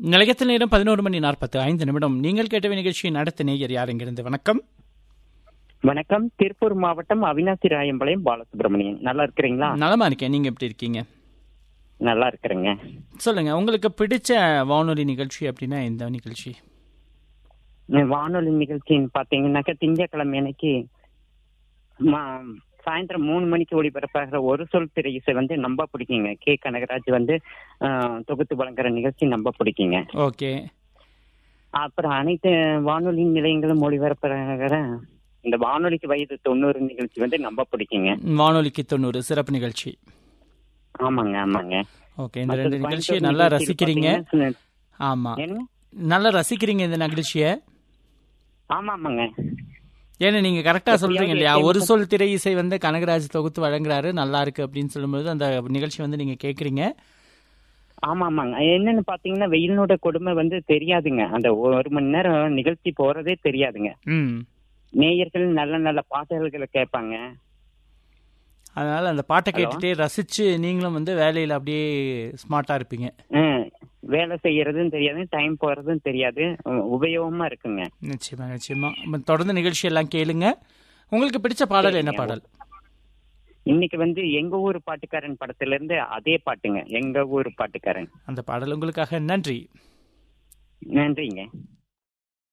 நிலையத்தில் நேரம் பதினோரு மணி நாற்பத்து ஐந்து நிமிடம் நீங்கள் கேட்ட நிகழ்ச்சியை நடத்த நேயர் யார் இங்கிருந்து வணக்கம் வணக்கம் திருப்பூர் மாவட்டம் அவினாசி ராயம்பாளையம் பாலசுப்ரமணியன் நல்லா இருக்கிறீங்களா நலமா இருக்கேன் நீங்க எப்படி இருக்கீங்க நல்லா இருக்கிறேங்க சொல்லுங்க உங்களுக்கு பிடிச்ச வானொலி நிகழ்ச்சி அப்படின்னா எந்த நிகழ்ச்சி இந்த வானொலி நிகழ்ச்சின்னு பாத்தீங்கன்னாக்கா திங்கட்கிழமை அன்னைக்கு மா- சாயந்தரம் மூணு மணிக்கு ஒளிபரப்பாகிற ஒரு சொல் திரை இசை வந்து ரொம்ப பிடிக்குங்க கே கனகராஜ் வந்து ஆஹ், தொகுத்து வழங்குற நிகழ்ச்சி ரொம்ப பிடிக்குங்க ஓகே அப்புறம் அனைத்து வானொலி நிலையங்களும் ஒளிபரப்புகிற இந்த வானொலிக்கு வயது தொண்ணூறு நிகழ்ச்சி வந்து ரொம்ப பிடிக்குங்க வானொலிக்கு தொண்ணூறு சிறப்பு நிகழ்ச்சி ஆமாங்க ஆமாங்க ஓகே இந்த மற்றது ரெண்டு நிகழ்ச்சியை கோயம்புத்தூர் நல்லா நிகழ்ச்சிக்கு ரசிக்கிறீங்க பாத்தீங்கன்னா, ஆமா என்ன நல்லா ரசிக்கிறீங்க இந்த நிகழ்ச்சியை ஆமா ஆமாங்க ஏன்னா நீங்க கரெக்டா எப்படியாவது சொல்றீங்க இல்லையா எப்பயும் ஒரு சொல் திரை இசை வந்து கனகராஜ் தொகுத்து வழங்குறாரு நல்லா இருக்கு அப்படின்னு சொல்லும்போது அந்த நிகழ்ச்சி வந்து நீங்க கேக்குறீங்க ஆமா ஆமாங்க என்னன்னு பாத்தீங்கன்னா வெயிலினோட கொடுமை வந்து தெரியாதுங்க அந்த ஒரு மணி நேரம் நிகழ்ச்சி போறதே தெரியாதுங்க ம் நேயர்கள் நல்ல நல்ல பாடல்களை கேட்பாங்க அதனால அந்த பாட்டை Hello? கேட்டுட்டே ரசிச்சு நீங்களும் வந்து வேலையில அப்படியே ஸ்மார்ட்டா இருப்பீங்க ஹம், வேலை செய்யறதும் தெரியாது டைம் போறதும் தெரியாது உ- உபயோகமா இருக்குங்க நிச்சயமா நிச்சயமா அப்ப தொடர்ந்து நிகழ்ச்சி எல்லாம் கேளுங்க உங்களுக்கு பிடிச்ச பாடல் என்ன சரிங்க. பாடல் இன்னைக்கு வந்து எங்க ஊர் பாட்டுக்காரன் படத்துல இருந்து அதே பாட்டுங்க எங்க ஊர் பாட்டுக்காரன் அந்த பாடல் உங்களுக்காக நன்றி நன்றிங்க